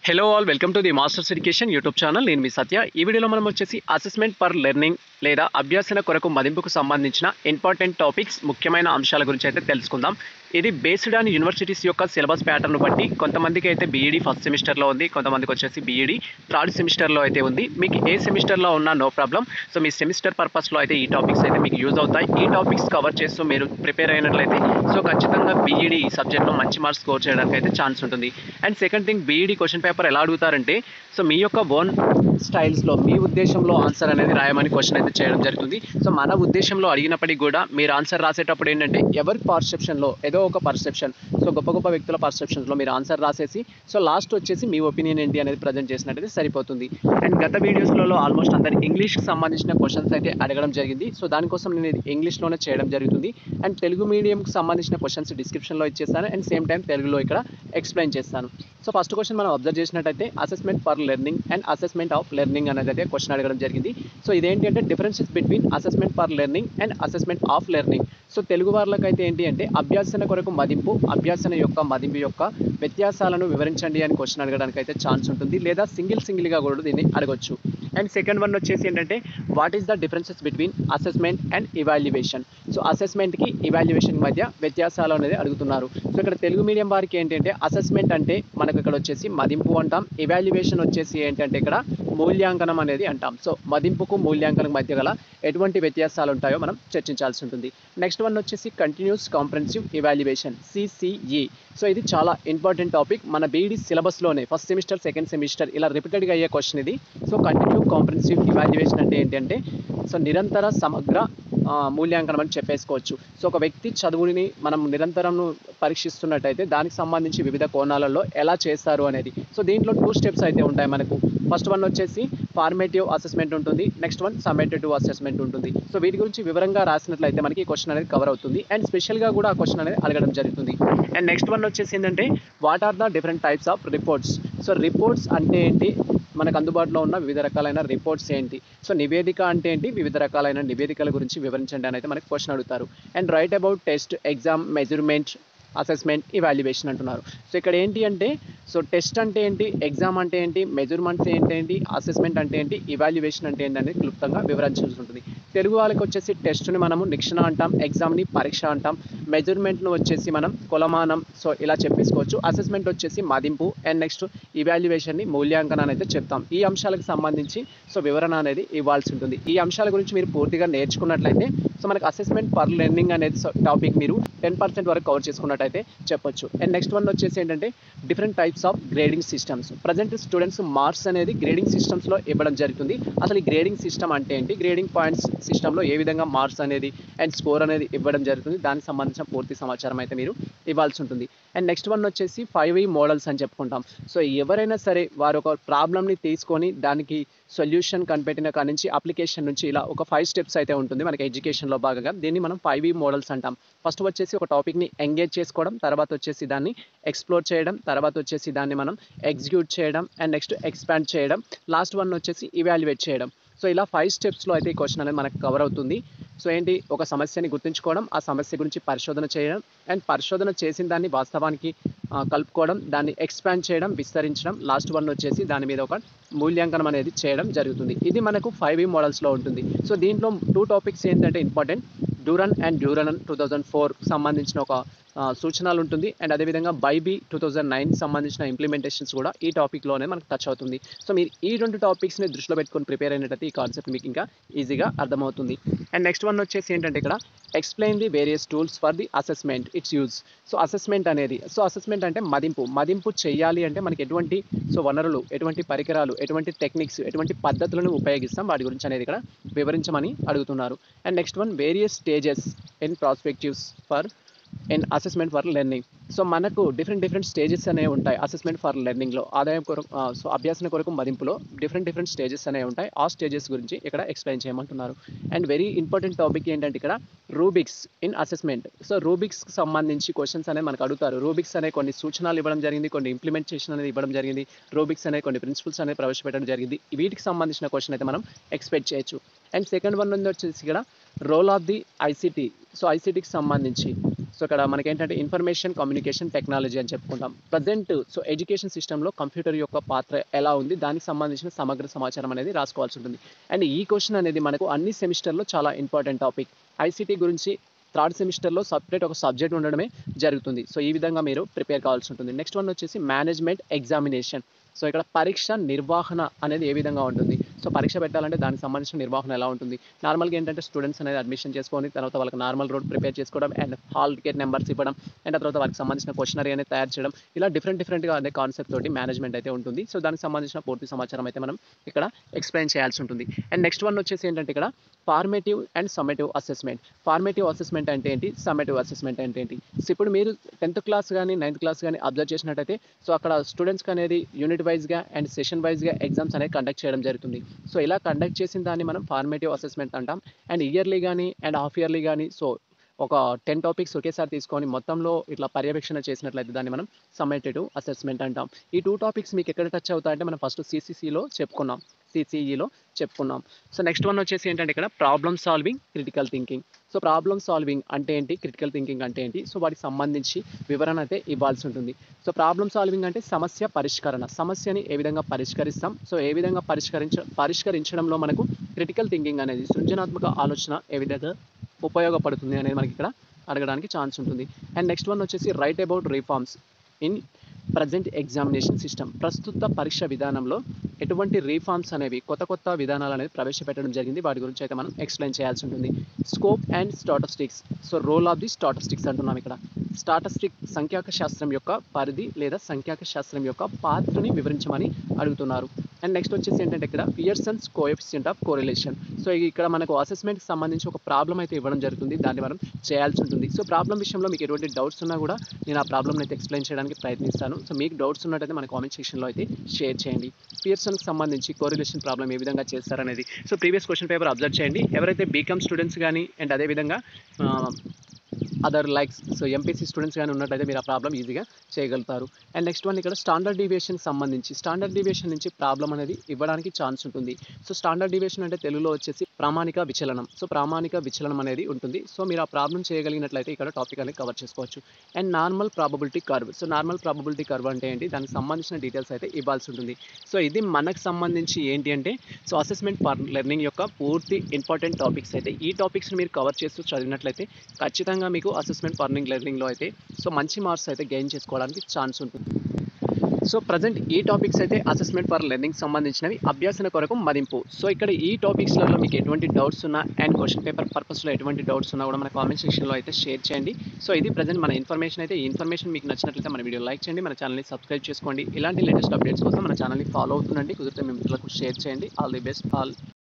hello all welcome to the masters education YouTube channel నేను మీ సత్య ఈ వీడియోలో మనం వచ్చేసి అసెస్మెంట్ పర్ లెర్నింగ్ లేదా అభ్యాసన కొరకు మదింపుకు సంబంధించిన ఇంపార్టెంట్ టాపిక్స్ ముఖ్యమైన అంశాల గురించి అయితే తెలుసుకుందాం ఇది బేస్డ్ ఆన్ యూనివర్సిటీస్ యొక్క సిలబస్ ప్యాటర్న్ బట్టి కొంతమందికి అయితే బీఈడి ఫస్ట్ సెమిస్టర్లో ఉంది కొంతమందికి వచ్చేసి బీఈడి థర్డ్ సెమిస్టర్లో అయితే ఉంది మీకు ఏ సెమిస్టర్లో ఉన్నా నో ప్రాబ్లం సో మీ సెమిస్టర్ పర్పస్లో అయితే ఈ టాపిక్స్ అయితే మీకు యూజ్ అవుతాయి ఈ టాపిక్స్ కవర్ చేస్తూ మీరు ప్రిపేర్ అయినట్లయితే సో ఖచ్చితంగా బీఈడి ఈ సబ్జెక్ట్లో మంచి మార్క్స్ స్కోర్ చేయడానికి అయితే ఛాన్స్ ఉంటుంది and second thing BEd question paper ఎలా అడుగుతారంటే సో మీ యొక్క ఓన్ స్టైల్స్లో మీ ఉద్దేశంలో ఆన్సర్ అనేది రాయమని క్వశ్చన్ అయితే చేయడం జరుగుతుంది సో మన ఉద్దేశంలో అడిగినప్పటికీ కూడా మీరు ఆన్సర్ రాసేటప్పుడు ఏంటంటే ఎవరి పర్సెప్షన్లో ఏదో ఒక పర్సెప్షన్ సో గొప్ప గొప్ప వ్యక్తుల పర్సెప్షన్స్లో మీరు ఆన్సర్ రాసేసి సో లాస్ట్ వచ్చేసి మీ ఒపీనియన్ ఏంటి అనేది ప్రజెంట్ చేసినట్టయితే సరిపోతుంది అండ్ గత వీడియోస్లలో ఆల్మోస్ట్ అందరు ఇంగ్లీష్కి సంబంధించిన క్వశ్చన్స్ అయితే అడగడం జరిగింది సో దానికోసం నేను ఇది ఇంగ్లీష్లోనే చేయడం జరుగుతుంది అండ్ తెలుగు మీడియంకి సంబంధించిన క్వశ్చన్స్ డిస్క్రిప్షన్లో ఇచ్చేస్తాను అండ్ సేమ్ టైం తెలుగులో ఇక్కడ ఎక్స్ప్లెయిన్ చేస్తాను సో ఫస్ట్ క్వశ్చన్ మనం అబ్జర్వ్ చేసినట్టయితే assessment for learning and assessment of learning అనేది అయితే క్వశ్చన్ అడగడం జరిగింది సో ఇదేంటి అంటే differences between assessment for learning and assessment of learning so Telugu వాళ్ళకి అయితే ఏంటి అంటే అభ్యాసన కొరకు మదింపు అభ్యాసన యొక్క మదింపు యొక్క వ్యత్యాసాలను వివరించండి అని క్వశ్చన్ అడగడానికి అయితే ఛాన్స్ ఉంటుంది లేదా సింగిల్ సింగిల్గా కూడా దీన్ని అడగొచ్చు అండ్ సెకండ్ వన్ వచ్చేసి ఏంటంటే what is the differences between assessment and evaluation so అసెస్మెంట్కి ఇవాల్యుయేషన్ మధ్య వ్యత్యాసాలు అనేది అడుగుతున్నారు సో ఇక్కడ తెలుగు మీడియం వారికి ఏంటంటే అసెస్మెంట్ అంటే మనకు ఇక్కడ వచ్చేసి మదింపు అంటాం ఇవాల్యుయేషన్ వచ్చేసి ఏంటంటే ఇక్కడ మూల్యాంకనం అనేది అంటాం సో మదింపుకు మూల్యాంకనం మధ్య గల ఎటువంటి వ్యత్యాసాలు ఉంటాయో మనం చర్చించాల్సి ఉంటుంది నెక్స్ట్ వన్ వచ్చేసి continuous comprehensive evaluation CCE so ఇది చాలా ఇంపార్టెంట్ టాపిక్ మన బీఈడి సిలబస్లోనే ఫస్ట్ సెమిస్టర్ సెకండ్ సెమిస్టర్ ఇలా రిపీటెడ్గా అయ్యే క్వశ్చన్ ఇది సో కంటిన్యూ కాంప్రహెన్సివ్ ఇవాల్యుయేషన్ అంటే ఏంటంటే సో నిరంతర సమగ్ర ఆ, మూల్యాంకనం అని చెప్పేసుకోవచ్చు సో ఒక వ్యక్తి చదువుని మనం నిరంతరం పరీక్షిస్తున్నట్టయితే దానికి సంబంధించి వివిధ కోణాలలో ఎలా చేస్తారు అనేది సో దీంట్లో టూ స్టెప్స్ అయితే ఉంటాయి మనకు ఫస్ట్ వన్ వచ్చేసి ఫార్మేటివ్ అసెస్మెంట్ ఉంటుంది నెక్స్ట్ వన్ సమ్మేటివ్ అసెస్మెంట్ ఉంటుంది సో వీటి గురించి వివరంగా రాసినట్లయితే మనకి ఈ క్వశ్చన్ అనేది కవర్ అవుతుంది అండ్ స్పెషల్గా కూడా ఆ క్వశ్చన్ అనేది అడగడం జరుగుతుంది అండ్ నెక్స్ట్ వన్ వచ్చేసి ఏంటంటే what are the different types of reports so reports అంటే ఏంటి మనకు అందుబాటులో ఉన్న వివిధ రకాలైన రిపోర్ట్స్ ఏంటి సో నివేదిక అంటే ఏంటి వివిధ రకాలైన నివేదికల గురించి వివరించండి అని అయితే మనకి క్వశ్చన్ అడుగుతారు and write about test exam measurement assessment evaluation అంటున్నారు సో ఇక్కడ ఏంటి అంటే సో టెస్ట్ అంటే ఏంటి ఎగ్జామ్ అంటే ఏంటి మెజర్మెంట్స్ ఏంటి ఏంటి అసెస్మెంట్ అంటే ఏంటి ఇవాల్యుయేషన్ అంటే ఏంటి అనేది క్లుప్తంగా వివరించాల్సి ఉంటుంది తెలుగు వాళ్ళకి వచ్చేసి టెస్ట్ని మనము నిక్షణ అంటాం ఎగ్జామ్ని పరీక్ష అంటాం మెజర్మెంట్ను వచ్చేసి మనం కొలమానం సో ఇలా చెప్పేసుకోవచ్చు అసెస్మెంట్ వచ్చేసి మదింపు అండ్ నెక్స్ట్ ఇవాల్యుయేషన్ని మూల్యాంకనాన్ని అయితే చెప్తాం ఈ అంశాలకు సంబంధించి సో వివరణ అనేది ఇవ్వాల్సి ఉంటుంది ఈ అంశాల గురించి మీరు పూర్తిగా నేర్చుకున్నట్లయితే సో మనకి అసెస్మెంట్ పర్ లెర్నింగ్ అనేది టాపిక్ మీరు టెన్ పర్సెంట్ వరకు కవర్ చేసుకున్నట్టయితే చెప్పొచ్చు అండ్ నెక్స్ట్ వన్ వచ్చేసి ఏంటంటే different types of grading systems present students marks అనేది గ్రేడింగ్ సిస్టమ్స్లో ఇవ్వడం జరుగుతుంది అసలు ఈ గ్రేడింగ్ సిస్టమ్ అంటే ఏంటి గ్రేడింగ్ పాయింట్స్ సిస్టంలో ఏ విధంగా మార్క్స్ అనేది అండ్ స్కోర్ అనేది ఇవ్వడం జరుగుతుంది దానికి సంబంధించిన పూర్తి సమాచారం అయితే మీరు ఇవ్వాల్సి ఉంటుంది అండ్ నెక్స్ట్ వన్ వచ్చేసి ఫైవ్ ఈ మోడల్స్ అని చెప్పుకుంటాం సో ఎవరైనా సరే వారు ఒక ప్రాబ్లమ్ని తీసుకొని దానికి సొల్యూషన్ కనిపెట్టిన కాడి నుంచి అప్లికేషన్ నుంచి ఇలా ఒక ఫైవ్ స్టెప్స్ అయితే ఉంటుంది మనకి ఎడ్యుకేషన్లో భాగంగా దీన్ని మనం ఫైవ్ ఈ మోడల్స్ అంటాం ఫస్ట్ వచ్చేసి ఒక టాపిక్ని ఎంగేజ్ చేసుకోవడం తర్వాత వచ్చేసి దాన్ని ఎక్స్ప్లోర్ చేయడం తర్వాత వచ్చేసి దాన్ని మనం ఎగ్జిక్యూట్ చేయడం అండ్ నెక్స్ట్ ఎక్స్పాండ్ చేయడం లాస్ట్ వన్ వచ్చేసి ఇవాల్యుయేట్ చేయడం సో ఇలా ఫైవ్ స్టెప్స్లో అయితే ఈ క్వశ్చన్ అనేది మనకు కవర్ అవుతుంది సో ఏంటి ఒక సమస్యని గుర్తుంచుకోవడం ఆ సమస్య గురించి పరిశోధన చేయడం అండ్ పరిశోధన చేసిన దాన్ని వాస్తవానికి ఆ, కలుపుకోవడం దాన్ని ఎక్స్పాండ్ చేయడం విస్తరించడం లాస్ట్ వన్ వచ్చేసి దాని మీద ఒక మూల్యాంకనం అనేది చేయడం జరుగుతుంది ఇది మనకు ఫైవ్ ఈ మోడల్స్లో ఉంటుంది సో దీంట్లో టూ టాపిక్స్ ఏంటంటే ఇంపార్టెంట్ డ్యూరన్ అండ్ డ్యూరన్ టూ థౌజండ్ ఫోర్ సంబంధించిన ఒక ఆ, సూచనలు ఉంటుంది అండ్ అదేవిధంగా బైబీ టూ థౌజండ్ నైన్ సంబంధించిన ఇంప్లిమెంటేషన్స్ కూడా ఈ టాపిక్లోనే మనకు టచ్ అవుతుంది సో మీరు ఈ రెండు టాపిక్స్ని దృష్టిలో పెట్టుకొని ప్రిపేర్ అయినట్టయితే ఈ కాన్సెప్ట్ మీకు ఇంకా ఈజీగా అర్థమవుతుంది అండ్ నెక్స్ట్ వన్ వచ్చేసి ఏంటంటే ఇక్కడ explain the various tools for the assessment its use so assessment అనేది సో అసెస్మెంట్ అంటే మదింపు మదింపు చేయాలి అంటే మనకి ఎటువంటి సో వనరులు ఎటువంటి పరికరాలు ఎటువంటి టెక్నిక్స్ ఎటువంటి పద్ధతులను ఉపయోగిస్తాం వాటి గురించి అనేది ఇక్కడ వివరించమని అడుగుతున్నారు and next one various stages in prospectives for and assessment for learning so మనకు డిఫరెంట్ డిఫరెంట్ స్టేజెస్ అనేవి ఉంటాయి అసెస్మెంట్ ఫర్ లెర్నింగ్లో ఆదాయం కొరకు సో అభ్యాసన కొరకు మదింపులో డిఫరెంట్ డిఫరెంట్ స్టేజెస్ అనేవి ఉంటాయి ఆ స్టేజెస్ గురించి ఇక్కడ ఎక్స్ప్లెయిన్ చేయమంటున్నారు అండ్ వెరీ ఇంపార్టెంట్ టాపిక్ ఏంటంటే ఇక్కడ రూబిక్స్ ఇన్ అసెస్మెంట్ సో రూబిక్స్కి సంబంధించి క్వశ్చన్స్ అనేవి మనకు అడుగుతారు రూబిక్స్ అనే కొన్ని సూచనలు ఇవ్వడం జరిగింది కొన్ని ఇంప్లిమెంటేషన్ అనేది ఇవ్వడం జరిగింది రూబిక్స్ అనే కొన్ని ప్రిన్సిపల్స్ అనేది ప్రవేశపెట్టడం జరిగింది వీటికి సంబంధించిన క్వశ్చన్ అయితే మనం ఎక్స్పెక్ట్ చేయొచ్చు అండ్ సెకండ్ వన్ ఉంది వచ్చేసి ఇక్కడ role of the ICT so ఐసీటీకి సంబంధించి సో ఇక్కడ మనకి ఏంటంటే ఇన్ఫర్మేషన్ కమ్యూనికేషన్ కమ్యూనికేషన్ టెక్నాలజీ అని చెప్పుకుంటాం ప్రజెంట్ సో ఎడ్యుకేషన్ సిస్టంలో కంప్యూటర్ యొక్క పాత్ర ఎలా ఉంది దానికి సంబంధించిన సమగ్ర సమాచారం అనేది రాసుకోవాల్సి ఉంటుంది అండ్ ఈ క్వశ్చన్ అనేది మనకు అన్ని సెమిస్టర్లో చాలా ఇంపార్టెంట్ టాపిక్ ఐసీటీ గురించి థర్డ్ సెమిస్టర్లో సపరేట్ ఒక సబ్జెక్ట్ ఉండడమే జరుగుతుంది సో ఈ విధంగా మీరు ప్రిపేర్ కావాల్సి ఉంటుంది నెక్స్ట్ వన్ వచ్చేసి మేనేజ్మెంట్ ఎగ్జామినేషన్ సో ఇక్కడ పరీక్ష నిర్వహణ అనేది ఏ విధంగా ఉంటుంది సో పరీక్ష పెట్టాలంటే దానికి సంబంధించిన నిర్వహణ ఎలా ఉంటుంది నార్మల్గా ఏంటంటే స్టూడెంట్స్ అనేది అడ్మిషన్ చేసుకొని తర్వాత వాళ్ళకి నార్మల్ రోడ్ ప్రిపేర్ చేసుకోవడం అండ్ హాల్ టికెట్ నెంబర్స్ ఇవ్వడం అండ్ ఆ తర్వాత వారికి సంబంధించిన క్వశ్చనరీ అనేది తయారు చేయడం ఇలా డిఫరెంట్ డిఫరెంట్గా అనే కాన్సెప్ట్ తోటి మేనేజ్మెంట్ అయితే ఉంటుంది సో దానికి సంబంధించిన పూర్తి సమాచారం అయితే మనం ఇక్కడ ఎక్స్ప్లెయిన్ చేయాల్సి ఉంటుంది అండ్ నెక్స్ట్ వన్ వచ్చేసి ఏంటంటే ఇక్కడ formative and summative assessment formative assessment అంటే ఏంటి సమ్మేటివ్ అసెస్మెంట్ అంటే ఏంటి సో ఇప్పుడు మీరు టెన్త్ క్లాస్ కానీ నైన్త్ క్లాస్ కానీ అబ్జర్వ్ చేసినట్టయితే సో అక్కడ స్టూడెంట్స్కి అనేది యూనిట్ వైజ్గా అండ్ సెషన్ వైజ్గా ఎగ్జామ్స్ అనేది కండక్ట్ చేయడం జరుగుతుంది సో ఇలా కండక్ట్ చేసిన దాన్ని మనం ఫార్మేటివ్ అసెస్మెంట్ అంటాం అండ్ ఇయర్లీ కానీ అండ్ హాఫ్ ఇయర్లీ కానీ సో ఒక టెన్ టాపిక్స్ ఒకేసారి తీసుకొని మొత్తంలో ఇట్లా పర్యవేక్షణ చేసినట్లయితే దాన్ని మనం సమ్మేటివ్ అసెస్మెంట్ అంటాం ఈ టూ టాపిక్స్ మీకు ఎక్కడ టచ్ అవుతాయంటే మనం ఫస్ట్ సిసిసిలో చెప్పుకున్నాం సిసిఈలో చెప్పుకున్నాం సో నెక్స్ట్ వన్ వచ్చేసి ఏంటంటే ఇక్కడ problem solving critical thinking so problem solving అంటే ఏంటి క్రిటికల్ థింకింగ్ అంటే ఏంటి సో వాటికి సంబంధించి వివరణ అయితే ఇవ్వాల్సి ఉంటుంది సో ప్రాబ్లమ్ సాల్వింగ్ అంటే సమస్య పరిష్కరణ సమస్యని ఏ విధంగా పరిష్కరిస్తాం సో ఏ విధంగా పరిష్కరించ పరిష్కరించడంలో మనకు క్రిటికల్ థింకింగ్ అనేది సృజనాత్మక ఆలోచన ఏ విధంగా ఉపయోగపడుతుంది అనేది మనకి ఇక్కడ అడగడానికి ఛాన్స్ ఉంటుంది అండ్ నెక్స్ట్ వన్ వచ్చేసి write about reforms in present examination system ప్రస్తుత పరీక్ష విధానంలో ఎటువంటి రీఫార్మ్స్ అనేవి కొత్త కొత్త విధానాలు అనేది ప్రవేశపెట్టడం జరిగింది వాటి గురించి అయితే మనం ఎక్స్ప్లెయిన్ చేయాల్సి ఉంటుంది scope and statistics so role of the statistics అంటున్నాం ఇక్కడ స్టాటిస్టిక్ సంఖ్యాక శాస్త్రం యొక్క పరిధి లేదా సంఖ్యాక శాస్త్రం యొక్క పాత్రని వివరించమని అడుగుతున్నారు అండ్ నెక్స్ట్ వచ్చేసి ఏంటంటే ఇక్కడ Pearson's coefficient of correlation so ఇక్కడ మనకు అసెస్మెంట్కి సంబంధించి ఒక ప్రాబ్లం అయితే ఇవ్వడం జరుగుతుంది దాన్ని మనం చేయాల్సి ఉంటుంది సో ప్రాబ్లం విషయంలో మీకు ఎటువంటి డౌట్స్ ఉన్నా కూడా నేను ఆ ప్రాబ్లమ్ అయితే ఎక్స్ప్లెయిన్ చేయడానికి ప్రయత్నిస్తాను సో మీకు డౌట్స్ ఉన్నట్టయితే మన కామెంట్ సెక్షన్లో అయితే షేర్ చేయండి పియర్సన్కి సంబంధించి కోరిలేషన్ ప్రాబ్లం ఏ విధంగా చేస్తారనేది so previous question paper observe చేయండి ఎవరైతే బీకామ్ స్టూడెంట్స్ కానీ అండ్ అదేవిధంగా other likes so MPC students కానీ ఉన్నట్లయితే మీరు ఆ ప్రాబ్లం ఈజీగా చేయగలుగుతారు అండ్ నెక్స్ట్ వన్ ఇక్కడ స్టాండర్డ్ డివియేషన్ సంబంధించి స్టాండర్డ్ డివియేషన్ నుంచి ప్రాబ్లం అనేది ఇవ్వడానికి ఛాన్స్ ఉంటుంది సో స్టాండర్డ్ డివియేషన్ అంటే తెలుగులో వచ్చేసి ప్రామాణిక విచలనం సో ప్రామాణిక విచలనం అనేది ఉంటుంది సో మీరు ఆ ప్రాబ్లం చేయగలిగినట్లయితే ఇక్కడ టాపిక్ అనేది కవర్ చేసుకోవచ్చు and normal probability curve so normal probability curve అంటే ఏంటి దానికి సంబంధించిన డీటెయిల్స్ అయితే ఇవ్వాల్సి ఉంటుంది సో ఇది మనకు సంబంధించి ఏంటి అంటే సో అసెస్మెంట్ ఫర్ లెర్నింగ్ యొక్క పూర్తి ఇంపార్టెంట్ టాపిక్స్ అయితే ఈ టాపిక్స్ని మీరు కవర్ చేస్తూ చదివినట్లయితే ఖచ్చితంగా మీకు అసెస్మెంట్ ఫర్నింగ్ లెర్నింగ్లో అయితే సో మంచి మార్క్స్ అయితే గెయిన్ చేసుకోవడానికి ఛాన్స్ ఉంటుంది సో ప్రజెంట్ ఈ టాపిక్స్ అయితే అసెస్మెంట్ ఫర్ లెర్నింగ్ సంబంధించినవి అభ్యాసన కొరకు మదింపు సో ఇక్కడ ఈ టాపిక్స్లలో మీకు ఎటువంటి డౌట్స్ ఉన్నా అండ్ క్వశ్చన్ పేపర్ పర్పస్లో ఎటువంటి డౌట్స్ ఉన్నా కూడా మన కామెంట్ సెక్షన్లో అయితే షేర్ చేయండి సో ఇది ప్రజెంట్ మన ఇన్ఫర్మేషన్ అయితే ఈ ఇన్ఫర్మేషన్ మీకు నచ్చినట్లయితే మన వీడియో లైక్ చేయండి మన ఛానల్ని సబ్స్క్రైబ్ చేసుకోండి ఇలాంటి లేటెస్ట్ అప్డేట్స్ కోసం మన ఛానల్ని ఫాలో అవుతుండండి కుదిరితే మీ మిత్రులకు షేర్ చేయండి ఆల్ ది బెస్ట్ ఆల్